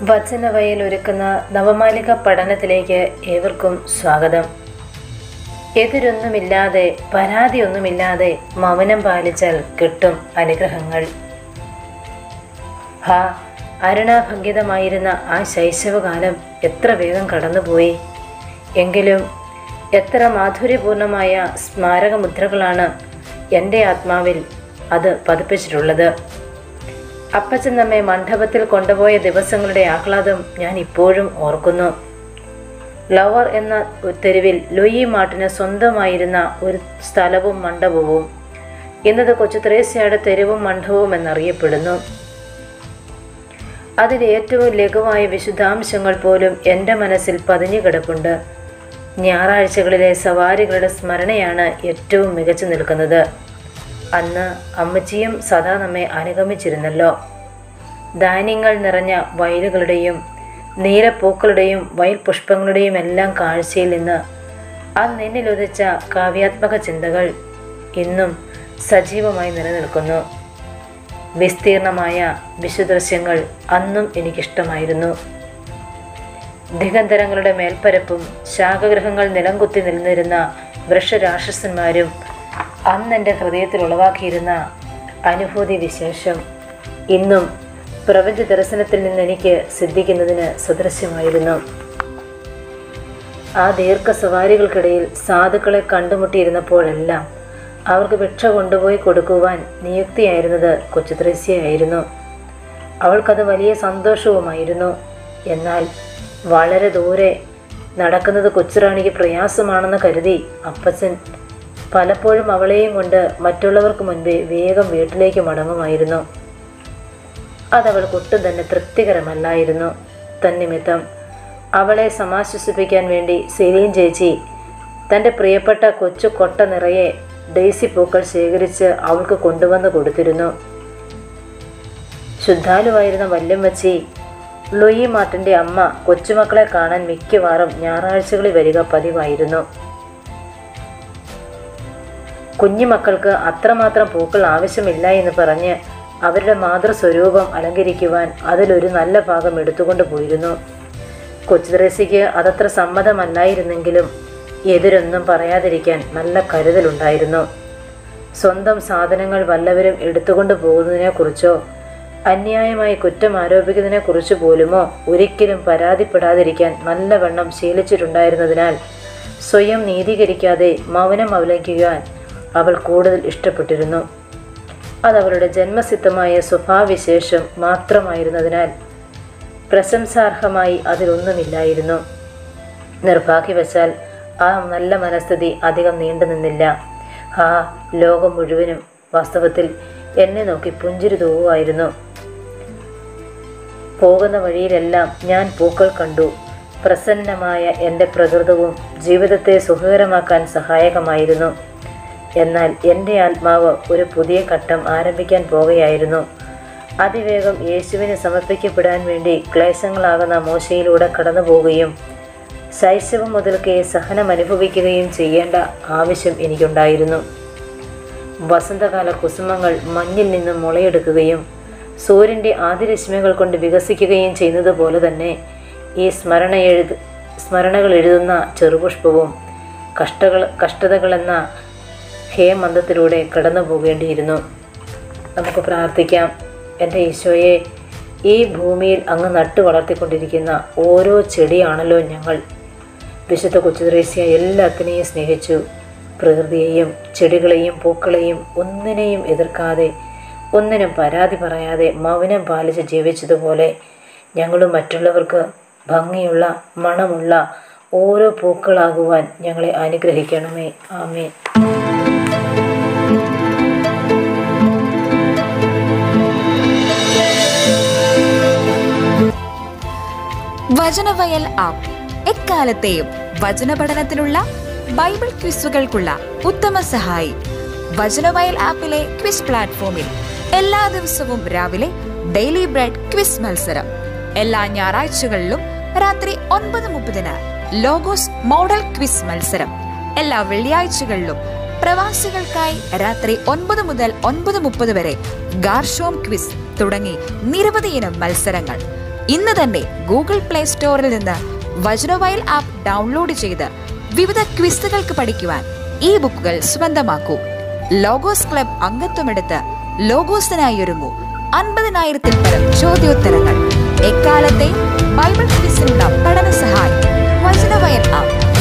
വചനവയിൽ ഒരുക്കുന്ന നവമാലിക പഠനത്തിലേക്ക് ഏവർക്കും സ്വാഗതം എതിരൊന്നുമില്ലാതെ പരാതിയൊന്നുമില്ലാതെ മൗനം പാലിച്ചാൽ കിട്ടും അനുഗ്രഹങ്ങൾ ഹാ അരുണാഭംഗിതമായിരുന്ന ആ ശൈശവകാലം എത്ര വേഗം കടന്നുപോയി എങ്കിലും എത്ര മാധുര്യപൂർണമായ സ്മാരകമുദ്രകളാണ് എൻ്റെ ആത്മാവിൽ അത് പതിപ്പിച്ചിട്ടുള്ളത് അപ്പച്ചൻ നമ്മെ മണ്ഡപത്തിൽ കൊണ്ടുപോയ ദിവസങ്ങളുടെ ആഹ്ലാദം ഞാൻ ഇപ്പോഴും ഓർക്കുന്നു ലവർ എന്ന ഒരു തെരുവിൽ ലൂയി മാർട്ടിന് സ്വന്തമായിരുന്ന ഒരു സ്ഥലവും മണ്ഡപവും ഇന്നത് കൊച്ചു ത്രേസ്യയുടെ തെരുവും മണ്ഡപവും എന്നറിയപ്പെടുന്നു അതിൽ ഏറ്റവും ലഘുവായ വിശുദ്ധാംശങ്ങൾ പോലും എൻ്റെ മനസ്സിൽ പതിഞ്ഞു കിടപ്പുണ്ട് ഞായറാഴ്ചകളിലെ സവാരികളുടെ സ്മരണയാണ് ഏറ്റവും മികച്ചു നിൽക്കുന്നത് അന്ന് അമ്മച്ചിയും സദാ നമ്മെ അനുഗമിച്ചിരുന്നല്ലോ ധാന്യങ്ങൾ നിറഞ്ഞ വയലുകളുടെയും നീലപ്പൂക്കളുടെയും വയൽ പുഷ്പങ്ങളുടെയും എല്ലാം കാഴ്ചയിൽ നിന്ന് ആ നിന്നിലുദിച്ച കാവ്യാത്മക ചിന്തകൾ ഇന്നും സജീവമായി നിലനിൽക്കുന്നു വിസ്തീർണമായ വിശുദൃശ്യങ്ങൾ അന്നും എനിക്കിഷ്ടമായിരുന്നു ദിഗന്തരങ്ങളുടെ മേൽപ്പരപ്പും ശാഖഗ്രഹങ്ങൾ നിലംകുത്തി നിലനിരുന്ന വൃക്ഷരാക്ഷസന്മാരും അന്ന് എൻ്റെ ഹൃദയത്തിൽ ഉളവാക്കിയിരുന്ന അനുഭൂതി വിശേഷം ഇന്നും പ്രപഞ്ച ദർശനത്തിൽ നിന്ന് എനിക്ക് സിദ്ധിക്കുന്നതിന് സദൃശ്യമായിരുന്നു ആ ദീർഘ സവാരികൾക്കിടയിൽ സാധുക്കളെ കണ്ടുമുട്ടിയിരുന്നപ്പോഴെല്ലാം അവർക്ക് ഭിക്ഷ കൊണ്ടുപോയി കൊടുക്കുവാൻ നിയുക്തിയായിരുന്നത് കൊച്ചുത്രസ്യയായിരുന്നു അവൾക്കത് വലിയ സന്തോഷവുമായിരുന്നു എന്നാൽ വളരെ ദൂരെ നടക്കുന്നത് കൊച്ചുറാണിക്ക് പ്രയാസമാണെന്ന് കരുതി അപ്പച്ചൻ പലപ്പോഴും അവളെയും കൊണ്ട് മറ്റുള്ളവർക്ക് മുൻപേ വേഗം വീട്ടിലേക്ക് മടങ്ങുമായിരുന്നു അതവൾക്ക് ഒട്ടും തന്നെ തൃപ്തികരമല്ലായിരുന്നു തന്നിമിത്തം അവളെ സമാശ്വസിപ്പിക്കാൻ വേണ്ടി സെലീൻ ചേച്ചി തൻ്റെ പ്രിയപ്പെട്ട കൊച്ചു കൊട്ട നിറയെ ഡെയ്സി പൂക്കൾ ശേഖരിച്ച് അവൾക്ക് കൊണ്ടുവന്ന് കൊടുത്തിരുന്നു ശുദ്ധാലുവായിരുന്ന വല്യമ്മച്ചി ലൂയി മാർട്ടിൻ്റെ അമ്മ കൊച്ചുമക്കളെ കാണാൻ മിക്കവാറും ഞായറാഴ്ചകളിൽ വരിക പതിവായിരുന്നു കുഞ്ഞുമക്കൾക്ക് അത്രമാത്രം പൂക്കൾ ആവശ്യമില്ല എന്ന് പറഞ്ഞ് അവരുടെ മാതൃസ്വരൂപം അലങ്കരിക്കുവാൻ അതിലൊരു നല്ല ഭാഗം എടുത്തുകൊണ്ട് പോയിരുന്നു കൊച്ചുദ്രസിക്ക് അതത്ര സമ്മതമല്ലായിരുന്നെങ്കിലും എതിരൊന്നും പറയാതിരിക്കാൻ നല്ല കരുതലുണ്ടായിരുന്നു സ്വന്തം സാധനങ്ങൾ വല്ലവരും എടുത്തുകൊണ്ട് പോകുന്നതിനെക്കുറിച്ചോ അന്യായമായി കുറ്റം ആരോപിക്കുന്നതിനെക്കുറിച്ച് പോലുമോ ഒരിക്കലും പരാതിപ്പെടാതിരിക്കാൻ നല്ലവണ്ണം ശീലിച്ചിട്ടുണ്ടായിരുന്നതിനാൽ സ്വയം നീതീകരിക്കാതെ മൗനം അവലംബിക്കുവാൻ അവൾ കൂടുതൽ ഇഷ്ടപ്പെട്ടിരുന്നു അതവളുടെ ജന്മസിദ്ധമായ സ്വഭാവവിശേഷം മാത്രമായിരുന്നതിനാൽ പ്രശംസാർഹമായി അതിലൊന്നുമില്ലായിരുന്നു നിർഭാഗ്യവശാൽ ആ നല്ല മനസ്ഥിതി അധികം നീണ്ടു നിന്നില്ല ആ ലോകം മുഴുവനും വാസ്തവത്തിൽ എന്നെ നോക്കി പുഞ്ചിരി തൂവുമായിരുന്നു പോകുന്ന വഴിയിലെല്ലാം ഞാൻ പൂക്കൾ കണ്ടു പ്രസന്നമായ എൻ്റെ പ്രകൃതവും ജീവിതത്തെ സുഖകരമാക്കാൻ സഹായകമായിരുന്നു എന്നാൽ എൻ്റെ ആത്മാവ് ഒരു പുതിയ ഘട്ടം ആരംഭിക്കാൻ പോകുകയായിരുന്നു അതിവേഗം യേശുവിന് സമർപ്പിക്കപ്പെടാൻ വേണ്ടി ക്ലേശങ്ങളാകുന്ന മോശയിലൂടെ കടന്നു പോവുകയും ശൈശവം മുതൽക്കേ സഹനം അനുഭവിക്കുകയും ചെയ്യേണ്ട ആവശ്യം എനിക്കുണ്ടായിരുന്നു വസന്തകാല കുസുമങ്ങൾ മഞ്ഞിൽ നിന്നും മുളയെടുക്കുകയും സൂര്യൻ്റെ ആദിരശ്മികൾ കൊണ്ട് വികസിക്കുകയും ചെയ്യുന്നത് പോലെ തന്നെ ഈ സ്മരണ എഴുത് സ്മരണകൾ എഴുതുന്ന ചെറുപുഷ്പവും കഷ്ടകൾ കഷ്ടതകളെന്ന ഹേമന്തത്തിലൂടെ കടന്നു പോകേണ്ടിയിരുന്നു നമുക്ക് പ്രാർത്ഥിക്കാം എൻ്റെ ഈശോയെ ഈ ഭൂമിയിൽ അങ്ങ് നട്ടു വളർത്തിക്കൊണ്ടിരിക്കുന്ന ഓരോ ചെടിയാണല്ലോ ഞങ്ങൾ വിശുദ്ധ കൊച്ചുദ്രേസ്യ എല്ലാത്തിനെയും സ്നേഹിച്ചു പ്രകൃതിയെയും ചെടികളെയും പൂക്കളെയും ഒന്നിനെയും എതിർക്കാതെ ഒന്നിനും പരാതി പറയാതെ മൗനം പാലിച്ച് ജീവിച്ചതുപോലെ ഞങ്ങളും മറ്റുള്ളവർക്ക് ഭംഗിയുള്ള മണമുള്ള ഓരോ പൂക്കളാകുവാൻ ഞങ്ങളെ അനുഗ്രഹിക്കണമേ ആമേ വചനവയൽ ആപ്പ് എക്കാലത്തെയും വചന പഠനത്തിനുള്ള ബൈബിൾ ക്വിസുകൾക്കുള്ള ഉത്തമ സഹായി വചനവയൽ ആപ്പിലെ ക്വിസ് പ്ലാറ്റ്ഫോമിൽ എല്ലാ ദിവസവും രാവിലെ ഡെയിലി ബ്രെഡ് ക്വിസ് മത്സരം എല്ലാ ഞായറാഴ്ചകളിലും രാത്രി ഒൻപത് മുപ്പതിന് ലോഗോസ് മോഡൽ ക്വിസ് മത്സരം എല്ലാ വെള്ളിയാഴ്ചകളിലും പ്രവാസികൾക്കായി രാത്രി ഒൻപത് മുതൽ ഒൻപത് മുപ്പത് വരെ ഗാർഷോം ക്വിസ് തുടങ്ങി നിരവധി ഇനം മത്സരങ്ങൾ ഇന്ന് തന്നെ ഗൂഗിൾ പ്ലേ സ്റ്റോറിൽ നിന്ന് വജ്രവയൽ ആപ്പ് ഡൗൺലോഡ് ചെയ്ത് വിവിധ ക്വിസുകൾക്ക് പഠിക്കുവാൻ ഈ ബുക്കുകൾ സ്വന്തമാക്കൂ ലോഗോസ് ക്ലബ് അംഗത്വമെടുത്ത് ലോഗോസിനായി ഒരുങ്ങൂ അൻപതിനായിരത്തിൽ പരം ചോദ്യോത്തരങ്ങൾ എക്കാലത്തെ ബൈബിൾ ക്വിസിനുള്ള പഠന സഹായം വചനവയൽ ആപ്പ്